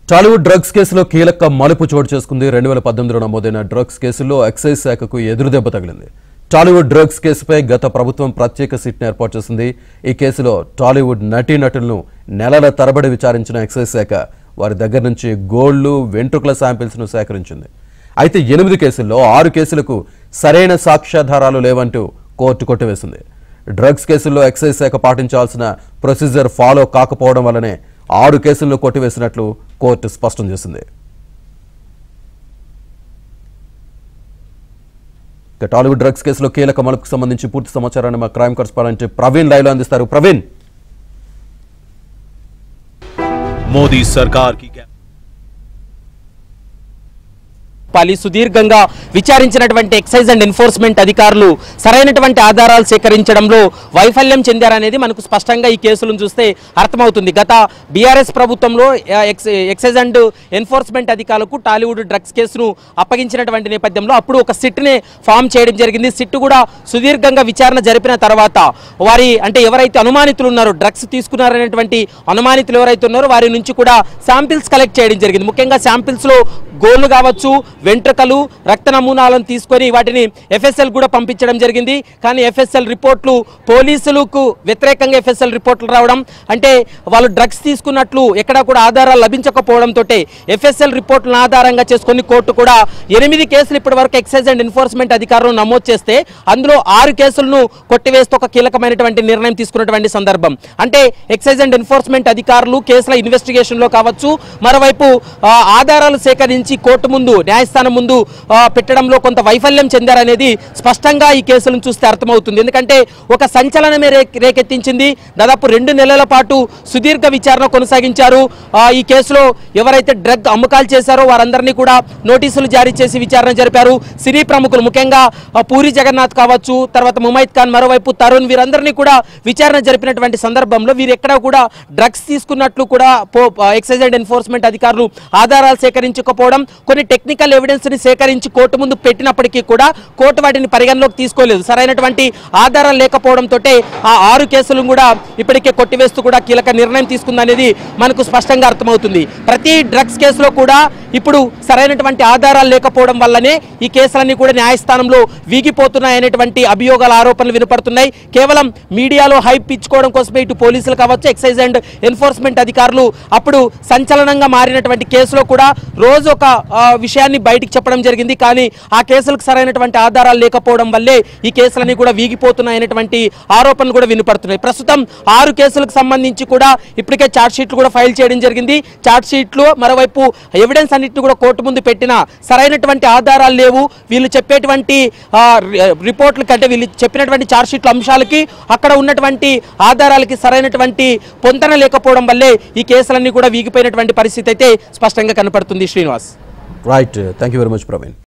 Tollywood drugs కేసులో కీలక మలుపు చోటు చేసుకుంది రెండు వేల పద్దెనిమిదిలో నమోదైన డ్రగ్స్ కేసులో ఎక్సైజ్ శాఖకు ఎదురుదెబ్బ తగిలింది టాలీవుడ్ డ్రగ్స్ కేసుపై గత ప్రభుత్వం ప్రత్యేక సిట్ని ఏర్పాటు చేసింది ఈ కేసులో టాలీవుడ్ నటీనటులను నెలల తరబడి విచారించిన ఎక్సైజ్ శాఖ వారి దగ్గర నుంచి గోళ్లు వెంట్రుకల శాంపిల్స్ను సేకరించింది అయితే ఎనిమిది కేసుల్లో ఆరు కేసులకు సరైన సాక్ష్యాధారాలు లేవంటూ కోర్టు కొట్టివేసింది డ్రగ్స్ కేసుల్లో ఎక్సైజ్ శాఖ పాటించాల్సిన ప్రొసీజర్ ఫాలో కాకపోవడం వల్లనే ఆరు కేసులను కొట్టివేసినట్లు కోర్టు స్పష్టం చేసింది ఇక టాలీవుడ్ డ్రగ్స్ కేసులో కీలక మలుపుకు సంబంధించి పూర్తి సమాచారాన్ని మా క్రైమ్ కరస్పాండెంట్ ప్రవీణ్ లైవ్ లో అందిస్తారు ప్రవీణ్ मोदी सरकार की क्या పాలి సుదీర్ఘంగా విచారించినటువంటి ఎక్సైజ్ అండ్ ఎన్ఫోర్స్మెంట్ అధికారులు సరైనటువంటి ఆధారాలు సేకరించడంలో వైఫల్యం చెందారనేది మనకు స్పష్టంగా ఈ కేసులను చూస్తే అర్థమవుతుంది గత బీఆర్ఎస్ ప్రభుత్వంలో ఆ, ఎక్స్ ఎక్సైజ్ అండ్ ఎన్ఫోర్స్మెంట్ అధికారులకు టాలీవుడ్ డ్రగ్స్ కేసును అప్పగించినటువంటి నేపథ్యంలో అప్పుడు ఒక సిట్ని ఫామ్ చేయడం జరిగింది సిట్ కూడా సుదీర్ఘంగా విచారణ జరిపిన తర్వాత వారి అంటే ఎవరైతే అనుమానితులు ఉన్నారో డ్రగ్స్ తీసుకున్నారనేటువంటి అనుమానితులు ఎవరైతే ఉన్నారో వారి నుంచి కూడా శాంపిల్స్ కలెక్ట్ చేయడం జరిగింది ముఖ్యంగా శాంపిల్స్ లో గోళ్లు కావచ్చు వెంట్రుకలు రక్త నమూనాలను తీసుకొని వాటిని ఎఫ్ఎస్ఎల్ కూడా పంపించడం జరిగింది కానీ ఎఫ్ఎస్ఎల్ రిపోర్ట్లు పోలీసులకు వ్యతిరేకంగా ఎఫ్ఎస్ఎల్ రిపోర్ట్లు రావడం అంటే వాళ్ళు డ్రగ్స్ తీసుకున్నట్లు ఎక్కడా కూడా ఆధారాలు లభించకపోవడంతో ఎఫ్ఎస్ఎల్ రిపోర్ట్లను ఆధారంగా చేసుకొని కోర్టు కూడా ఎనిమిది కేసులు ఇప్పటి వరకు ఎక్సైజ్ అండ్ ఎన్ఫోర్స్మెంట్ అధికారులు నమోదు చేస్తే అందులో ఆరు కేసులను కొట్టివేస్తూ ఒక కీలకమైనటువంటి నిర్ణయం తీసుకున్నటువంటి సందర్భం అంటే ఎక్సైజ్ అండ్ ఎన్ఫోర్స్మెంట్ అధికారులు కేసుల ఇన్వెస్టిగేషన్ లో కావచ్చు మరోవైపు ఆ, ఆధారాలు సేకరించి కోర్టు ముందు న్యాయస్థానం ముందు ఆ, పెట్టడంలో కొంత వైఫల్యం చెందారనేది స్పష్టంగా ఈ కేసులను చూస్తే అర్థమవుతుంది ఎందుకంటే ఒక సంచలనమే రే- రేకెత్తించింది దాదాపు రెండు నెలల పాటు సుదీర్ఘ విచారణ కొనసాగించారు ఆ, ఈ కేసులో ఎవరైతే డ్రగ్ అమ్మకాలు చేశారో వారందరినీ కూడా నోటీసులు జారీ చేసి విచారణ జరిపారు సినీ ప్రముఖులు ముఖ్యంగా ఆ, పూరి జగన్నాథ్ కావచ్చు తర్వాత ముమైత్ ఖాన్ మరోవైపు తరుణ్ వీరందరినీ కూడా విచారణ జరిపినటువంటి సందర్భంలో వీరు ఎక్కడా కూడా డ్రగ్స్ తీసుకున్నట్లు కూడా పో ఎక్సైజ్ అండ్ ఎన్ఫోర్స్మెంట్ అధికారులు ఆధారాలు సేకరించకపోవడం కొన్ని టెక్నికల్ ఎవిడెన్స్ ని సేకరించి కోర్టు ముందు పెట్టినప్పటికీ కూడా కోర్టు వాటిని పరిగణలోకి తీసుకోలేదు సరైనటువంటి ఆధారాలు లేకపోవడంతో ఆ ఆరు కేసులను కూడా ఇప్పటికే కొట్టివేస్తూ కూడా కీలక నిర్ణయం తీసుకుందనేది మనకు స్పష్టంగా అర్థమవుతుంది ప్రతి డ్రగ్స్ కేసులో కూడా ఇప్పుడు సరైనటువంటి ఆధారాలు లేకపోవడం వల్లనే ఈ కేసులన్నీ కూడా న్యాయస్థానంలో వీగిపోతున్నాయనేటువంటి అభియోగాల ఆరోపణలు వినపడుతున్నాయి కేవలం మీడియాలో హైప్ ఇచ్చుకోవడం కోసమే ఇటు పోలీసులు కావచ్చు ఎక్సైజ్ అండ్ ఎన్ఫోర్స్మెంట్ అధికారులు అప్పుడు సంచలనంగా మారినటువంటి కేసులో కూడా రోజు ఒక ఆ, విషయాన్ని బయటికి చెప్పడం జరిగింది కానీ ఆ కేసులకు సరైనటువంటి ఆధారాలు లేకపోవడం వల్లే ఈ కేసులన్నీ కూడా వీగిపోతున్నాయనేటువంటి ఆరోపణలు కూడా వినపడుతున్నాయి ప్రస్తుతం ఆరు కేసులకు సంబంధించి కూడా ఇప్పటికే ఛార్జ్ షీట్లు కూడా ఫైల్ చేయడం జరిగింది ఛార్జ్ షీట్లు మరోవైపు ఎవిడెన్స్ అన్నింటిని కూడా కోర్టు ముందు పెట్టిన సరైనటువంటి ఆధారాలు లేవు వీళ్ళు చెప్పేటువంటి ఆ, రి- రిపోర్ట్ల కంటే వీళ్ళు చెప్పినటువంటి ఛార్జ్ షీట్ల అంశాలకి అక్కడ ఉన్నటువంటి ఆధారాలకి సరైనటువంటి పొంతన లేకపోవడం వల్లే ఈ కేసులన్నీ కూడా వీగిపోయినటువంటి పరిస్థితి అయితే స్పష్టంగా కనపడుతుంది Srinivas right thank you very much Praveen